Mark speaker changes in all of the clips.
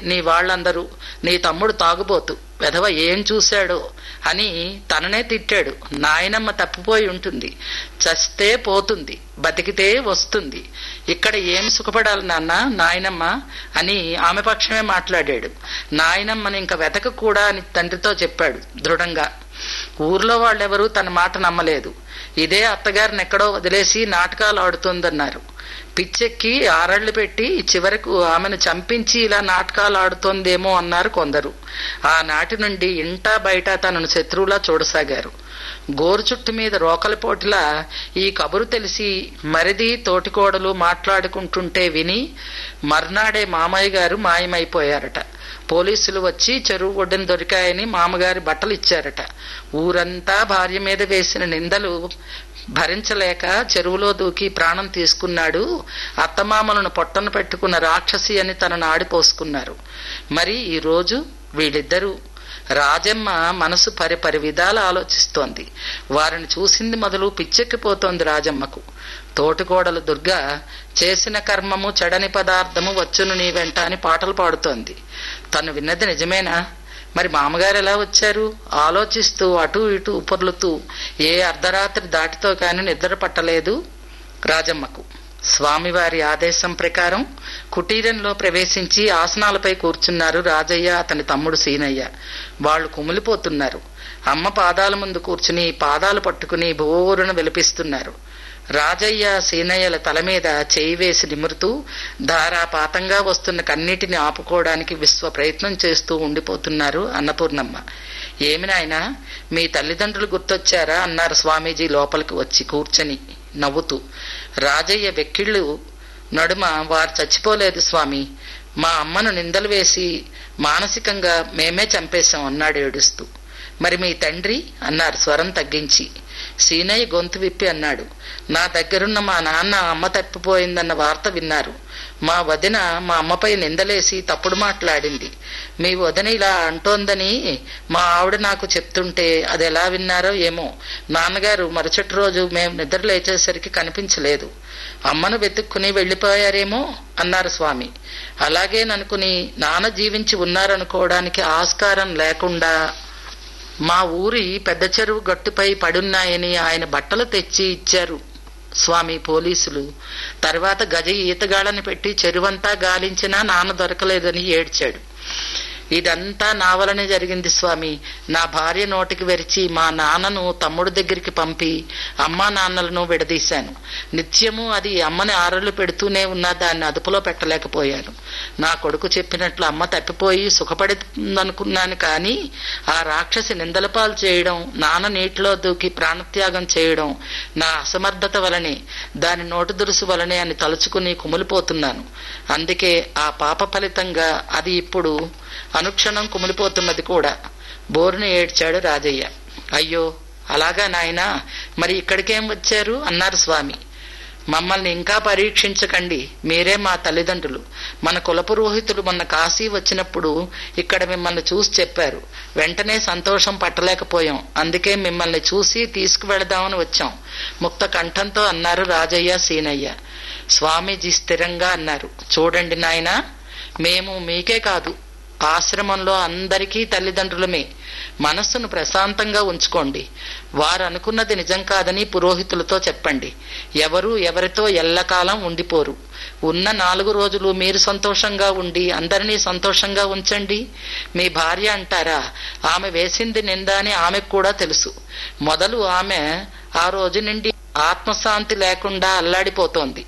Speaker 1: నీ వాళ్ళందరూ నీ తమ్ముడు తాగుబోతు వెధవ ఏం చూశాడో అని తననే తిట్టాడు నాయనమ్మ తప్పిపోయి ఉంటుంది చస్తే పోతుంది బతికితే వస్తుంది ఇక్కడ ఏం సుఖపడాలి నాన్న నాయనమ్మ అని ఆమె పక్షమే మాట్లాడాడు నాయనమ్మని ఇంకా వెతక కూడా అని తండ్రితో చెప్పాడు దృఢంగా ఊర్లో వాళ్ళెవరూ తన మాట నమ్మలేదు ఇదే అత్తగారిని ఎక్కడో వదిలేసి నాటకాలు ఆడుతోందన్నారు పిచ్చెక్కి ఆరళ్లు పెట్టి చివరకు ఆమెను చంపించి ఇలా నాటకాలు ఆడుతోందేమో అన్నారు కొందరు ఆనాటి నుండి ఇంటా బయట తనను శత్రువులా చూడసాగారు గోరు చుట్టు మీద రోకలి పోటీలా ఈ కబురు తెలిసి మరిది తోటికోడలు మాట్లాడుకుంటుంటే విని మర్నాడే మామయ్య గారు మాయమైపోయారట పోలీసులు వచ్చి చెరువు ఒడ్డున దొరికాయని మామగారి బట్టలు ఇచ్చారట ఊరంతా భార్య మీద వేసిన నిందలు భరించలేక చెరువులో దూకి ప్రాణం తీసుకున్నాడు అత్తమామలను పొట్టను పెట్టుకున్న రాక్షసి అని తనను ఆడిపోసుకున్నారు మరి ఈ రోజు వీళ్ళిద్దరూ రాజమ్మ మనసు పరిపరి విధాలు ఆలోచిస్తోంది వారిని చూసింది మొదలు పిచ్చెక్కిపోతోంది రాజమ్మకు తోటికోడలు దుర్గా చేసిన కర్మము చెడని పదార్థము వచ్చును నీ వెంట అని పాటలు పాడుతోంది తను విన్నది నిజమేనా మరి మామగారు ఎలా వచ్చారు ఆలోచిస్తూ అటు ఇటు ఉపర్లుతూ ఏ అర్ధరాత్రి దాటితో కాని నిద్ర పట్టలేదు రాజమ్మకు స్వామివారి ఆదేశం ప్రకారం కుటీరంలో ప్రవేశించి ఆసనాలపై కూర్చున్నారు రాజయ్య అతని తమ్ముడు సీనయ్య వాళ్ళు కుమిలిపోతున్నారు అమ్మ పాదాల ముందు కూర్చుని పాదాలు పట్టుకుని బోరున విలపిస్తున్నారు రాజయ్య సీనయ్యల తల మీద చేయి వేసి నిమురుతూ ధారాపాతంగా వస్తున్న కన్నిటిని ఆపుకోవడానికి విశ్వ ప్రయత్నం చేస్తూ ఉండిపోతున్నారు అన్నపూర్ణమ్మ ఏమి నాయనా మీ తల్లిదండ్రులు గుర్తొచ్చారా అన్నారు స్వామీజీ లోపలికి వచ్చి కూర్చొని నవ్వుతూ రాజయ్య వెక్కిళ్ళు నడుమ వారు చచ్చిపోలేదు స్వామి మా అమ్మను నిందలు వేసి మానసికంగా మేమే చంపేశాం అన్నాడు ఏడుస్తూ మరి మీ తండ్రి అన్నారు స్వరం తగ్గించి సీనయ్య గొంతు విప్పి అన్నాడు నా దగ్గరున్న మా నాన్న అమ్మ తప్పిపోయిందన్న వార్త విన్నారు మా వదిన మా అమ్మపై నిందలేసి తప్పుడు మాట్లాడింది మీ వదిన ఇలా అంటోందని మా ఆవిడ నాకు చెప్తుంటే అది ఎలా విన్నారో ఏమో నాన్నగారు మరుసటి రోజు మేము నిద్ర లేచేసరికి కనిపించలేదు అమ్మను వెతుక్కుని వెళ్లిపోయారేమో అన్నారు స్వామి అలాగేననుకుని నాన్న జీవించి ఉన్నారనుకోవడానికి ఆస్కారం లేకుండా మా ఊరి పెద్ద చెరువు గట్టుపై పడున్నాయని ఆయన బట్టలు తెచ్చి ఇచ్చారు స్వామి పోలీసులు తర్వాత గజ ఈతగాళ్ళని పెట్టి చెరువంతా గాలించినా నాన్న దొరకలేదని ఏడ్చాడు ఇదంతా నా వలనే జరిగింది స్వామి నా భార్య నోటికి వెరిచి మా నాన్నను తమ్ముడు దగ్గరికి పంపి అమ్మా నాన్నలను విడదీశాను నిత్యము అది అమ్మని ఆరలు పెడుతూనే ఉన్నా దాన్ని అదుపులో పెట్టలేకపోయాను నా కొడుకు చెప్పినట్లు అమ్మ తప్పిపోయి సుఖపడుతుందనుకున్నాను కానీ ఆ రాక్షసి నిందలపాలు చేయడం నాన్న నీటిలో దూకి ప్రాణత్యాగం చేయడం నా అసమర్థత వలనే దాని నోటు దురుసు వలనే అని తలుచుకుని కుమిలిపోతున్నాను అందుకే ఆ పాప ఫలితంగా అది ఇప్పుడు అనుక్షణం కుమిలిపోతున్నది కూడా బోరుని ఏడ్చాడు రాజయ్య అయ్యో అలాగా నాయనా మరి ఇక్కడికేం వచ్చారు అన్నారు స్వామి మమ్మల్ని ఇంకా పరీక్షించకండి మీరే మా తల్లిదండ్రులు మన కులపురోహితుడు మొన్న కాశీ వచ్చినప్పుడు ఇక్కడ మిమ్మల్ని చూసి చెప్పారు వెంటనే సంతోషం పట్టలేకపోయాం అందుకే మిమ్మల్ని చూసి తీసుకువెళదామని వచ్చాం ముక్త కంఠంతో అన్నారు రాజయ్య సీనయ్య స్వామీజీ స్థిరంగా అన్నారు చూడండి నాయనా మేము మీకే కాదు ఆశ్రమంలో అందరికీ తల్లిదండ్రులమే మనస్సును ప్రశాంతంగా ఉంచుకోండి వారు అనుకున్నది నిజం కాదని పురోహితులతో చెప్పండి ఎవరు ఎవరితో ఎల్లకాలం ఉండిపోరు ఉన్న నాలుగు రోజులు మీరు సంతోషంగా ఉండి అందరినీ సంతోషంగా ఉంచండి మీ భార్య అంటారా ఆమె వేసింది నిందా అని ఆమెకు కూడా తెలుసు మొదలు ఆమె ఆ రోజు నుండి ఆత్మశాంతి లేకుండా అల్లాడిపోతోంది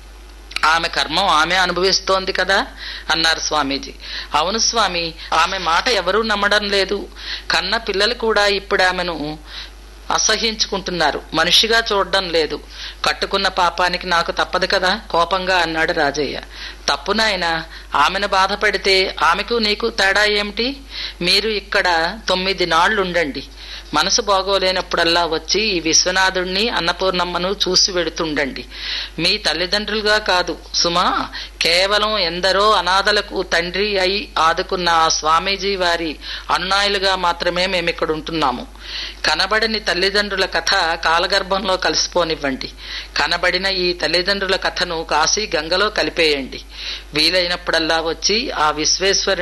Speaker 1: ఆమె కర్మం ఆమె అనుభవిస్తోంది కదా అన్నారు స్వామీజీ అవును స్వామి ఆమె మాట ఎవరూ నమ్మడం లేదు కన్న పిల్లలు కూడా ఇప్పుడు ఆమెను అసహించుకుంటున్నారు మనిషిగా చూడడం లేదు కట్టుకున్న పాపానికి నాకు తప్పదు కదా కోపంగా అన్నాడు రాజయ్య తప్పు నాయన ఆమెను బాధపడితే ఆమెకు నీకు తేడా ఏమిటి మీరు ఇక్కడ తొమ్మిది నాళ్లు ఉండండి మనసు బాగోలేనప్పుడల్లా వచ్చి ఈ విశ్వనాథుణ్ణి అన్నపూర్ణమ్మను చూసి వెడుతుండండి మీ తల్లిదండ్రులుగా కాదు సుమా కేవలం ఎందరో అనాథలకు తండ్రి అయి ఆదుకున్న ఆ స్వామీజీ వారి అనునాయులుగా మాత్రమే మేమిక్కడ ఉంటున్నాము కనబడని తల్లిదండ్రుల కథ కాలగర్భంలో కలిసిపోనివ్వండి కనబడిన ఈ తల్లిదండ్రుల కథను కాశీ గంగలో కలిపేయండి వీలైనప్పుడల్లా వచ్చి ఆ విశ్వేశ్వరుని